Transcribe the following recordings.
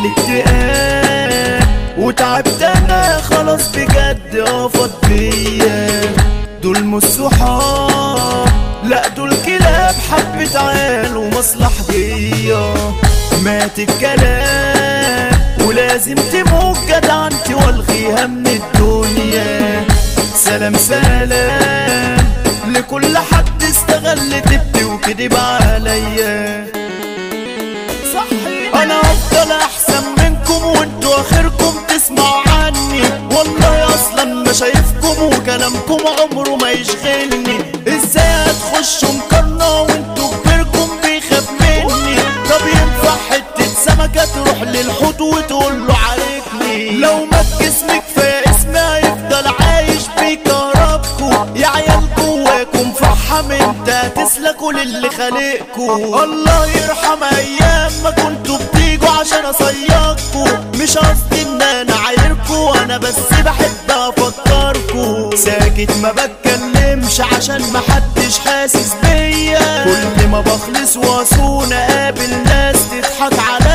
الاكتئاب وتعبت انا خلاص بجد قفت بيا دول مش صحاب لا دول كلاب حبة عيال ومصلحجية مات الكلام ولازم تموت جدعنتي والغيها من الدنيا سلام سلام لكل حد استغل تبتي وكدب عليا صحي انا افضل احسن منكم وانتوا اخركم تسمعوا عني والله اصلا ما شايفكم وكلامكم عمره ما يشغلني ازاي هتخشوا مقارنة وانتوا كبيركم بيخاف مني طب ينفع حتة سمكة تروح للحوت وتقول له عارفني لو مات جسمك في اسمي هيفضل عايش بيكهربكوا يا عيال جواكم فحم انت هتسلكوا للي خالقكوا الله يرحم ايام ما كنتوا بتيجوا عشان اصيادكوا مش قصدي ان انا عايركوا انا بس بحب افكركوا ساكت ما بتكلمش عشان محدش حاسس بيا كل ما بخلص واصون اقابل ناس تضحك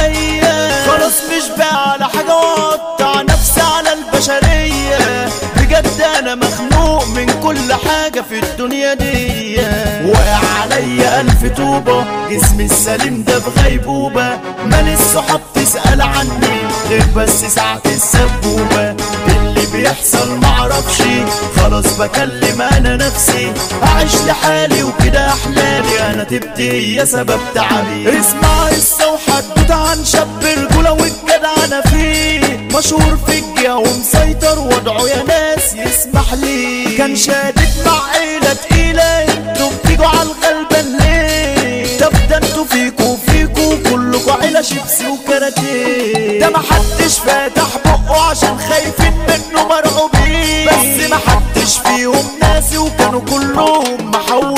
عليا خلاص مش بقى على حاجه واقطع نفسي على البشريه بجد انا مخنوق من كل حاجه في الدنيا دي واقع عليا الف طوبه جسمي السليم ده في غيبوبه مال الصحاب تسال عني غير بس ساعه السبوبه اللي بيحصل معرفش خلاص بكلم انا نفسي اعيش لحالي وكده احلامي انا تبتي هي سبب تعبي اسمع قصه وحدوته عن شاب رجوله والجدع انا فيه مشهور في الجهه ومسيطر وضعه يا ناس يسمح لي كان شادد مع عيله تقيله انتوا بتيجوا على الغلبان ليه طب ده انتوا فيكوا فيكوا كلكوا عيله شيبسي وكاراتيه ده محدش فاتح بقه عشان خايفين منه مرعوبين بس محدش فيهم ناسي وكانوا كلهم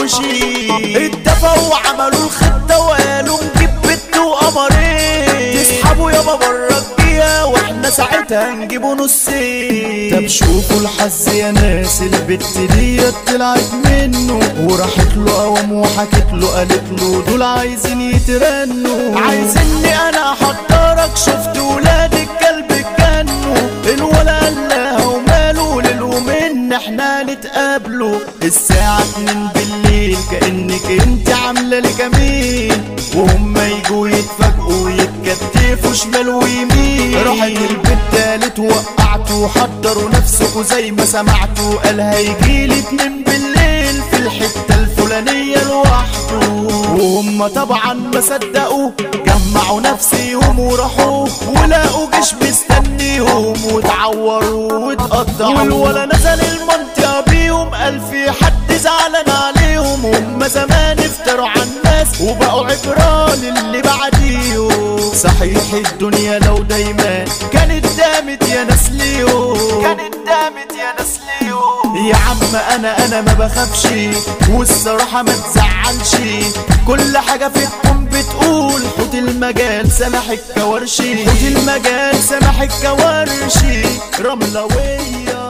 محوشين اتفقوا وعملوا الخطه وقالوا نجيب بنت وقمرين تسحبوا يابا بره الجيه واحنا ساعتها نجيبوا نصين طب شوفوا الحظ يا ناس البت ديت طلعت منه وراحت له قوم وحكت له قالت له دول عايزين يترنوا عايزيني انا احضرك شفت ولاد الكلب اتجنوا الولا قال لها وماله للومين احنا نتقابلوا الساعة اتنين بالليل كأنك انت عاملة لي كمين وهم يجوا يتفاجئوا يتكتفوا شمال ويمين راحت البيت تالت وقعتوا حضروا نفسكوا زي ما سمعتوا قال هيجيلي اتنين بالليل في الحتة الفلانية لوحده وهم طبعا ما صدقوا جمعوا نفسيهم وراحوا ولقوا جيش مستنيهم واتعوروا واتقطعوا والولا نزل المنطقة بيهم قال في حد زعلان عليهم هم زمان افتروا على الناس وبقوا عبرة للي بعديهم صحيح الدنيا لو دايما كانت دامت يا ناس ليهم كانت دامت يا ناس ليهم يا عم انا انا ما بخافش والصراحة ما تزعلش كل حاجة فيكم بتقول حوت المجال سامح الكوارشي حوت المجال سامح الكوارشي رملوية